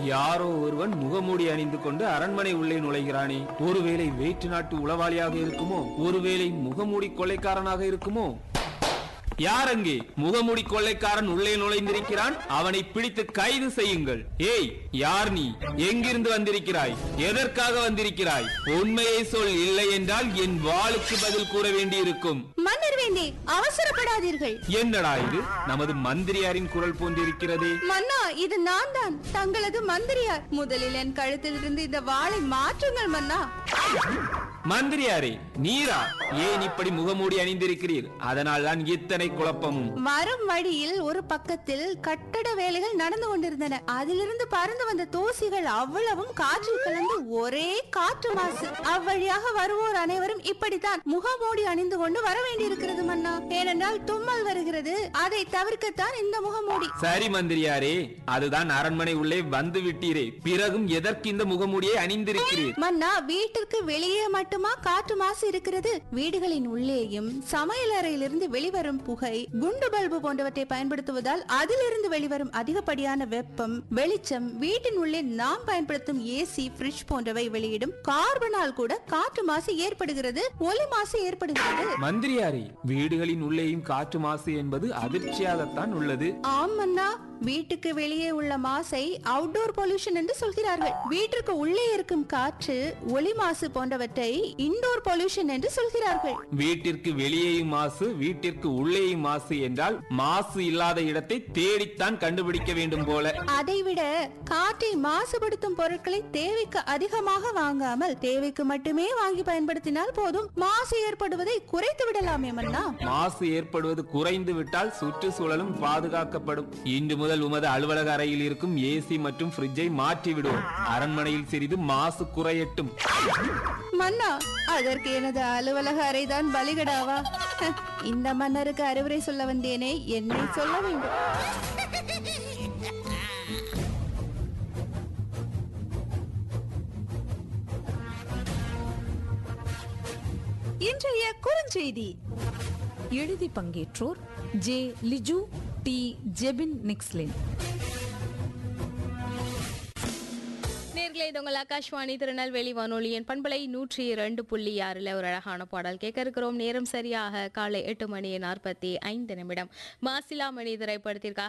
யாரோ ஒருவன் முகமூடி அணிந்து கொண்டு அரண்மனை உள்ளே நுழைகிறானே ஒருவேளை வேற்று நாட்டு உளவாளியாக இருக்குமோ ஒருவேளை முகமூடி கொள்ளைக்காரனாக இருக்குமோ யார் அங்கே முகமூடி கொள்ளைக்காரன் உள்ளே நுழைந்திருக்கிறான் அவனை பிடித்து கைது செய்யுங்கள் ஏய் யார் நீ எங்கிருந்து வந்திருக்கிறாய் எதற்காக வந்திருக்கிறாய் உண்மையை சொல் இல்லை என்றால் என் வாளுக்கு பதில் கூற வேண்டியிருக்கும் மன்னர் வேந்தே அவசரப்படாதீர்கள் என்னடா இது நமது மந்திரியாரின் குரல் போன்றிருக்கிறதே மன்னா இது நான் தான் தங்களது மந்திரியார் முதலில் என் கழுத்திலிருந்து இந்த வாளை மாற்றுங்கள் மன்னா மந்திரியாரே நீரா ஏன் இப்படி முகமூடி அணிந்திருக்கிறீர் அதனால் தான் இத்தனை குழப்பமும் வரும் வழியில் ஒரு பக்கத்தில் கட்டட வேலைகள் நடந்து கொண்டிருந்தன அதிலிருந்து பறந்து வந்த தூசிகள் அவ்வளவும் காற்றில் கலந்து ஒரே காற்று மாசு அவ்வழியாக வருவோர் அனைவரும் இப்படித்தான் முகமூடி அணிந்து கொண்டு வர வேண்டியிருக்கிறது மன்னா ஏனென்றால் தும்மல் வருகிறது அதை தவிர்க்கத்தான் இந்த முகமூடி சரி மந்திரியாரே அதுதான் அரண்மனை உள்ளே வந்து விட்டீரே பிறகும் எதற்கு இந்த முகமூடியை அணிந்திருக்கிறீர் மன்னா வீட்டிற்கு வெளியே மட்டுமா காற்று மாசு இருக்கிறது வீடுகளின் உள்ளேயும் சமையலறையிலிருந்து வெளிவரும் புகை குண்டு பல்பு போன்றவற்றை பயன்படுத்துவதால் அதிலிருந்து வெளிவரும் அதிகப்படியான வெப்பம் வெளிச்சம் வீட்டின் உள்ளே நாம் பயன்படுத்தும் ஏசி ஃப்ரிட்ஜ் போன்றவை வெளியிடும் கார்பனால் கூட காற்று மாசு ஏற்படுகிறது ஒலி மாசு ஏற்படுகிறது மந்திரியாரே வீடுகளின் உள்ளேயும் காற்று மாசு என்பது அதிர்ச்சியாகத்தான் உள்ளது ஆம் மன்னா வீட்டுக்கு வெளியே உள்ள மாசை அவுட்டோர் பொல்யூஷன் என்று சொல்கிறார்கள் வீட்டிற்கு உள்ளே இருக்கும் காற்று ஒலி மாசு போன்றவற்றை இன்டோர் பொல்யூஷன் என்று சொல்கிறார்கள் வீட்டிற்கு வெளியேயும் மாசு வீட்டிற்கு உள்ளேயும் மாசு என்றால் மாசு இல்லாத இடத்தை தேடித்தான் கண்டுபிடிக்க வேண்டும் போல அதைவிட காற்றை மாசுபடுத்தும் பொருட்களை தேவைக்கு அதிகமாக வாங்காமல் தேவைக்கு மட்டுமே வாங்கி பயன்படுத்தினால் போதும் மாசு ஏற்படுவதை குறைத்து விடலாமே மன்னா மாசு ஏற்படுவது குறைந்து விட்டால் சுற்றுச்சூழலும் பாதுகாக்கப்படும் இன்று முதல் உமது அலுவலக அறையில் இருக்கும் ஏசி மற்றும் ஃப்ரிட்ஜை மாற்றி விடுவோம் அரண்மனையில் சிறிது மாசு குறையட்டும் மன்னா அதற்கு எனது அலுவலக அறைதான் பலிகடாவா ஹ, இந்த மன்னருக்கு அறிவுரை சொல்ல வந்தேனே என்னை சொல்ல வேண்டும் இன்றைய குறுஞ்செய்தி எழுதி பங்கேற்றோர் ஜே லிஜு டி ஜெபின் நிக்ஸ்லின் நேர்களே இது உங்கள் ஆகாஷ்வாணி திருநெல்வேலி வானொலியின் பண்பலை நூற்றி இரண்டு புள்ளி ஆறுல ஒரு அழகான பாடல் கேட்க இருக்கிறோம் நேரம் சரியாக காலை எட்டு மணி நாற்பத்தி ஐந்து நிமிடம் மாசிலா மணி திரைப்படத்திற்காக